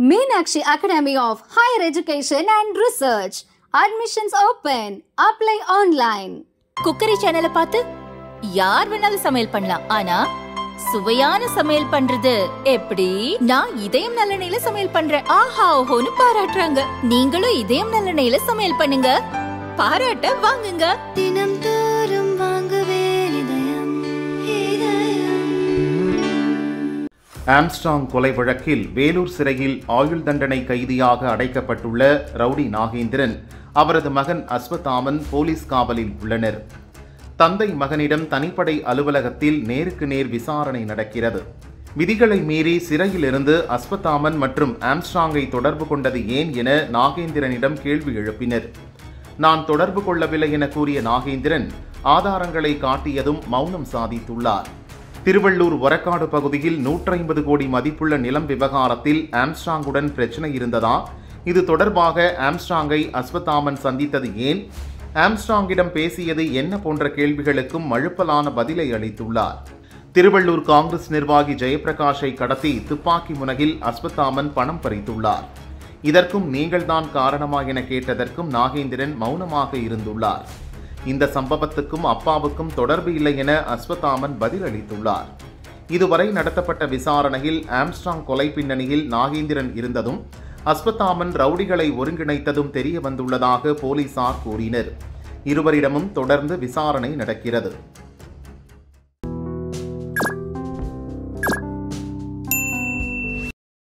Meenakshi Academy of Higher Education and Research. Admissions open. Apply online. Cookery சேனலை பார்த்து யார் வேணாலும் சமையல் பண்ணலாம் ஆனா சுவையான சமையல் பண்றது எப்படி நான் இதயம் நல்லெண்ணெயில சமையல் பண்றேன் ஆஹா ஓஹோன்னு பாராட்டுறாங்க நீங்களும் இதயம் நல்லெண்ணெயில சமையல் பண்ணுங்க பாராட்ட வாங்குங்க தினம் தோறும் வாங்குவே இதயம் இதயம் ஆம்ஸ்ட்ராங் கொலை வழக்கில் வேலூர் சிறையில் ஆயுள் தண்டனை கைதியாக அடைக்கப்பட்டுள்ள ரவுடி நாகேந்திரன் அவரது மகன் அஸ்வத்தாமன் போலீஸ் காவலில் உள்ளனர் தந்தை மகனிடம் தனிப்படை அலுவலகத்தில் நேருக்கு நேர் விசாரணை நடக்கிறது விதிகளை மீறி சிறையிலிருந்து அஸ்வத்தாமன் மற்றும் ஆம்ஸ்ட்ராங்கை தொடர்பு கொண்டது ஏன் என நாகேந்திரனிடம் கேள்வி எழுப்பினர் நான் தொடர்பு கொள்ளவில்லை என கூறிய நாகேந்திரன் ஆதாரங்களை காட்டியதும் மௌனம் சாதித்துள்ளார் திருவள்ளூர் ஒரக்காடு பகுதியில் 150 கோடி மதிப்புள்ள நிலம் விவகாரத்தில் ஆம்ஸ்ட்ராங்குடன் பிரச்சனை இருந்ததா இது தொடர்பாக ஆம்ஸ்ட்ராங்கை அஸ்வத்தாமன் சந்தித்தது ஏன் ஆம்ஸ்ட்ராங்கிடம் பேசியது என்ன போன்ற கேள்விகளுக்கும் மழுப்பலான பதிலை அளித்துள்ளார் திருவள்ளூர் காங்கிரஸ் நிர்வாகி ஜெயபிரகாஷை கடத்தி துப்பாக்கி முனையில் அஸ்வத்தாமன் பணம் பறித்துள்ளார் இதற்கும் நீங்கள்தான் காரணமா என கேட்டதற்கும் நாகேந்திரன் மௌனமாக இருந்துள்ளார் இந்த சம்பவத்துக்கும் அப்பாவுக்கும் தொடர்பு இல்லை என அஸ்வத்தாமன் பதிலளித்துள்ளார் இதுவரை நடத்தப்பட்ட விசாரணையில் ஆம்ஸ்ட்ராங் கொலை பின்னணியில் நாகேந்திரன் இருந்ததும் அஸ்வத்தாமன் ரவுடிகளை ஒருங்கிணைத்ததும் தெரிய வந்துள்ளதாக போலீசார் கூறினர் இருவரிடமும் தொடர்ந்து விசாரணை நடக்கிறது